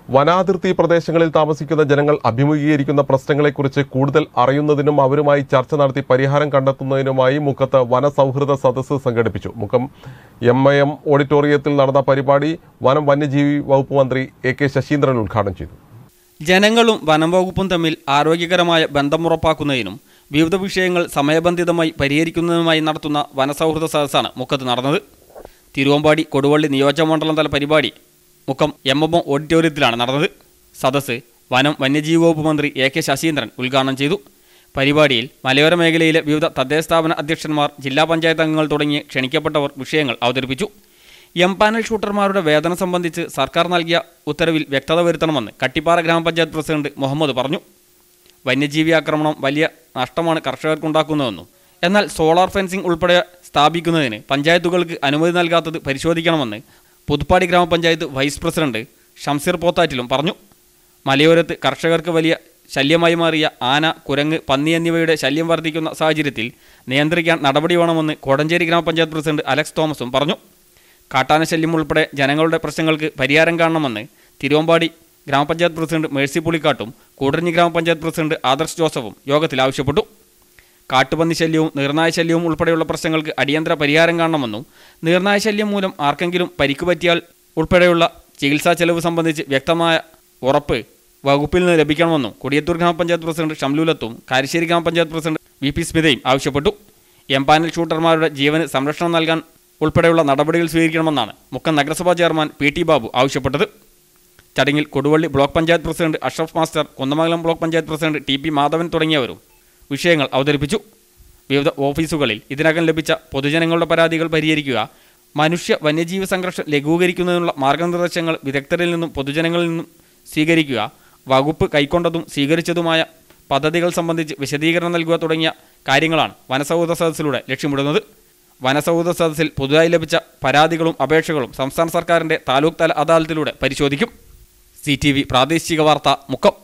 വനാതിർത്തി പ്രദേശങ്ങളിൽ താമസിക്കുന്ന ജനങ്ങൾ അഭിമുഖീകരിക്കുന്ന പ്രശ്നങ്ങളെക്കുറിച്ച് കൂടുതൽ അറിയുന്നതിനും അവരുമായി ചർച്ച നടത്തി പരിഹാരം കണ്ടെത്തുന്നതിനുമായി മുക്കത്ത് വനസൗഹൃദ സദസ്സ് സംഘടിപ്പിച്ചു മുക്കം എം ഐ എം ഓഡിറ്റോറിയത്തിൽ നടന്ന പരിപാടി വനം വന്യജീവി വകുപ്പ് മന്ത്രി എ കെ ശശീന്ദ്രൻ ഉദ്ഘാടനം ചെയ്തു ജനങ്ങളും വനം വകുപ്പും തമ്മിൽ ആരോഗ്യകരമായ ബന്ധമുറപ്പാക്കുന്നതിനും വിവിധ വിഷയങ്ങൾ സമയബന്ധിതമായി പരിഹരിക്കുന്നതിനുമായി നടത്തുന്ന വനസൗഹൃദ സദസ്സാണ് മുക്കത്ത് നടന്നത് തിരുവമ്പാടി കൊടുവള്ളി നിയോജകമണ്ഡലം തല പരിപാടി മുക്കം എം എം ഓഡിറ്റോറിയത്തിലാണ് നടന്നത് സദസ്സ് വനം വന്യജീവി വകുപ്പ് മന്ത്രി എ കെ ശശീന്ദ്രൻ ഉദ്ഘാടനം ചെയ്തു പരിപാടിയിൽ മലയോര മേഖലയിലെ വിവിധ തദ്ദേശ സ്ഥാപന അധ്യക്ഷന്മാർ ജില്ലാ പഞ്ചായത്ത് അംഗങ്ങൾ തുടങ്ങി ക്ഷണിക്കപ്പെട്ടവർ വിഷയങ്ങൾ അവതരിപ്പിച്ചു എം പാനൽ ഷൂട്ടർമാരുടെ വേതനം സംബന്ധിച്ച് സർക്കാർ നൽകിയ ഉത്തരവിൽ വ്യക്തത വരുത്തണമെന്ന് കട്ടിപ്പാറ ഗ്രാമപഞ്ചായത്ത് പ്രസിഡന്റ് മുഹമ്മദ് പറഞ്ഞു വന്യജീവി ആക്രമണം വലിയ നഷ്ടമാണ് കർഷകർക്കുണ്ടാക്കുന്നതെന്നും എന്നാൽ സോളാർ ഫെൻസിംഗ് ഉൾപ്പെടെ സ്ഥാപിക്കുന്നതിന് പഞ്ചായത്തുകൾക്ക് അനുമതി നൽകാത്തത് പരിശോധിക്കണമെന്ന് പുതുപ്പാടി ഗ്രാമപഞ്ചായത്ത് വൈസ് പ്രസിഡന്റ് ഷംസീർ പോത്താറ്റിലും പറഞ്ഞു മലയോരത്ത് കർഷകർക്ക് വലിയ ശല്യമായി മാറിയ ആന കുരങ്ങ് പന്നി എന്നിവയുടെ ശല്യം വർദ്ധിക്കുന്ന സാഹചര്യത്തിൽ നിയന്ത്രിക്കാൻ നടപടി വേണമെന്ന് കോടഞ്ചേരി ഗ്രാമപഞ്ചായത്ത് പ്രസിഡന്റ് അലക്സ് തോമസും പറഞ്ഞു കാട്ടാന ശല്യം ഉൾപ്പെടെ ജനങ്ങളുടെ പ്രശ്നങ്ങൾക്ക് പരിഹാരം കാണണമെന്ന് തിരുവമ്പാടി ഗ്രാമപഞ്ചായത്ത് പ്രസിഡന്റ് മേഴ്സി പുളിക്കാട്ടും കൂടരഞ്ഞി ഗ്രാമപഞ്ചായത്ത് പ്രസിഡന്റ് ആദർശ് ജോസഫും യോഗത്തിൽ ആവശ്യപ്പെട്ടു കാട്ടുപന്നി ശല്യവും നീർനായ ശല്യവും ഉൾപ്പെടെയുള്ള പ്രശ്നങ്ങൾക്ക് അടിയന്തര പരിഹാരം കാണണമെന്നും നീർനായ ശല്യം മൂലം ആർക്കെങ്കിലും പരിക്ക് പറ്റിയാൽ ഉൾപ്പെടെയുള്ള ചികിത്സാ ചെലവ് സംബന്ധിച്ച് വ്യക്തമായ ഉറപ്പ് വകുപ്പിൽ നിന്ന് ലഭിക്കണമെന്നും കൊടിയത്തൂർ ഗ്രാമപഞ്ചായത്ത് പ്രസിഡന്റ് ഷംലൂലത്തും കാരശ്ശേരി ഗ്രാമപഞ്ചായത്ത് പ്രസിഡന്റ് വി പി സ്മിതയും ആവശ്യപ്പെട്ടു എം പാനൽ ഷൂട്ടർമാരുടെ ജീവന് സംരക്ഷണം നൽകാൻ ഉൾപ്പെടെയുള്ള നടപടികൾ സ്വീകരിക്കണമെന്നാണ് മുക്കം നഗരസഭാ ചെയർമാൻ പി ടി ബാബു ആവശ്യപ്പെട്ടത് ചടങ്ങിൽ Koduvally block panchayat president Ashraf master Kunnamangalam block panchayat president T P Madhavan തുടങ്ങിയവരും വിഷയങ്ങൾ അവതരിപ്പിച്ചു വിവിധ ഓഫീസുകളിൽ ഇതിനകം ലഭിച്ച പൊതുജനങ്ങളുടെ പരാതികൾ പരിഹരിക്കുക മനുഷ്യ വന്യജീവി സംഘർഷം ലഘൂകരിക്കുന്നതിനുള്ള മാർഗനിർദ്ദേശങ്ങൾ വിദഗ്ധരിൽ നിന്നും പൊതുജനങ്ങളിൽ നിന്നും സ്വീകരിക്കുക വകുപ്പ് കൈക്കൊണ്ടതും സ്വീകരിച്ചതുമായ പദ്ധതികൾ സംബന്ധിച്ച് വിശദീകരണം നൽകുക തുടങ്ങിയ കാര്യങ്ങളാണ് വനസൗഹൃദ സദസ്സിലൂടെ ലക്ഷ്യമിടുന്നത് വനസൗഹൃദ സദസ്സിൽ പുതുതായി ലഭിച്ച പരാതികളും അപേക്ഷകളും സംസ്ഥാന സർക്കാരിൻ്റെ താലൂക്ക് തല അദാലത്തിലൂടെ പരിശോധിക്കും സി ടി വി പ്രാദേശിക വാർത്ത മുക്കം